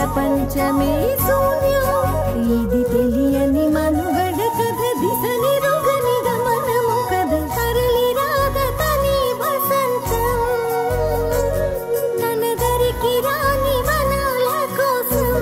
ప్రపంచమే శూన్యం ఇది తెలియని మనుగడ కథ దిశని రుగని గమనము కథ తరలి రాగ తని వసంతం ననదరికి రాని వనాల కోసం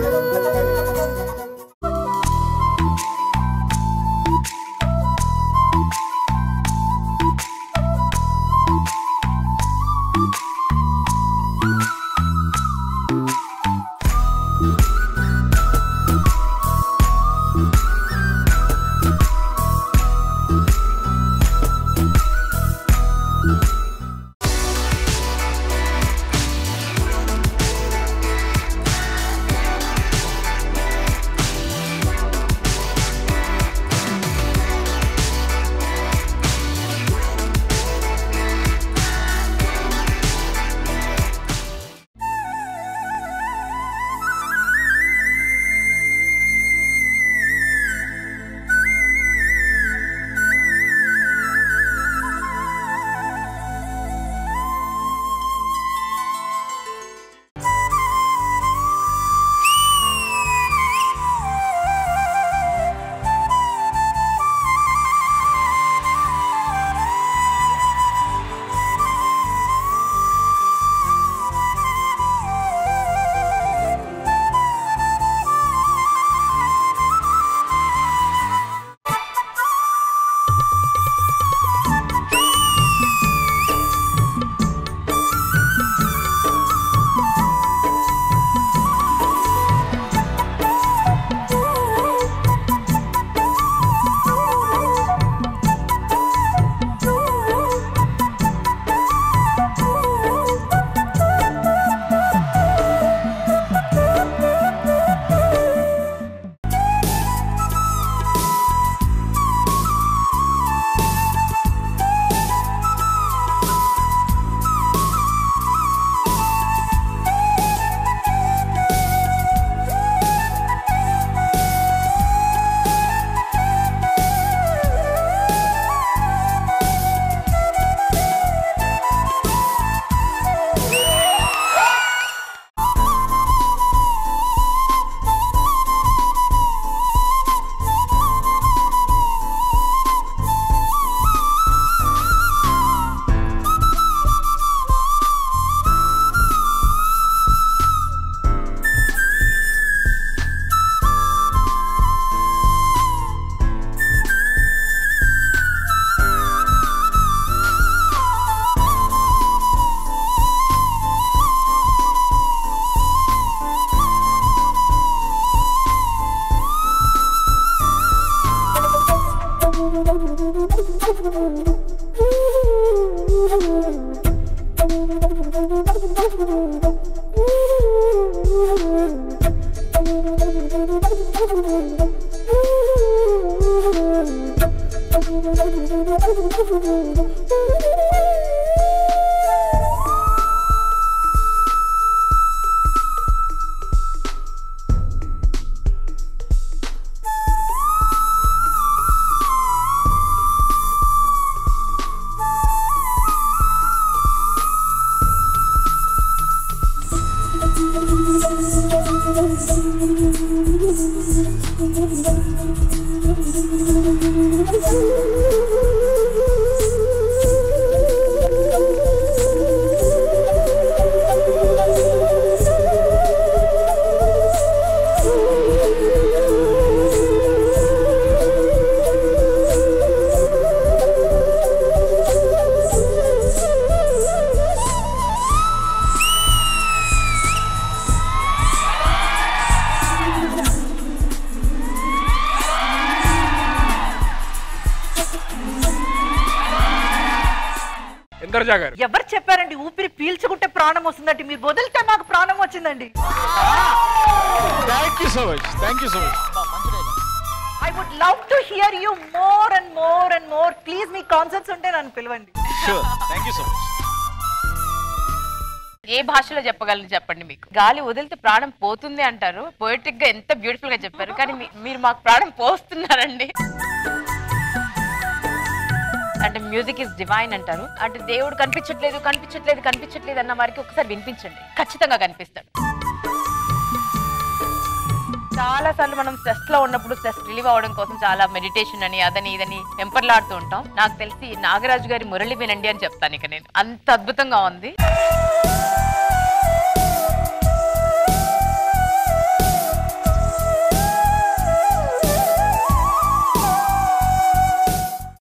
ఇంద్రజా గారు ఎవరు చెప్పారండి ఊపిరి పీల్చుకుంటే ప్రాణం వస్తుందండి మీరు వదిలితే మాకు ప్రాణం వచ్చిందండి thank you so much thank you so much I would love to hear you more and more and more please మీ కాన్సర్ట్స్ ఉంటే నన్ను పిలవండి sure thank you so much ఏ భాషలో చెప్పగలను చెప్పండి మీకు గాలి వదిలితే ప్రాణం పోతుంది అంటారు పోయిటిక్ గా ఎంత బ్యూటిఫుల్ గా చెప్పారు కానీ మీ- మీరు మాకు ప్రాణం పోస్తున్నారండి అంటే మ్యూజిక్ ఇస్ డివైన్ అంటారు అంటే దేవుడు కనిపించట్లేదు కనిపించట్లేదు కనిపించట్లేదు అన్న వారికి ఒకసారి వినిపించండి ఖచ్చితంగా కనిపిస్తాడు చాలా సార్లు మనం స్ట్రెస్ లో ఉన్నప్పుడు స్ట్రెస్ రిలీవ్ అవ్వడం కోసం చాలా మెడిటేషన్ అని అదని ఇదని టెంపర్లాడుతూ ఉంటాం నాకు తెలిసి నాగరాజు గారి మురళి వినండి అని చెప్తాను ఇక నేను అంత అద్భుతంగా ఉంది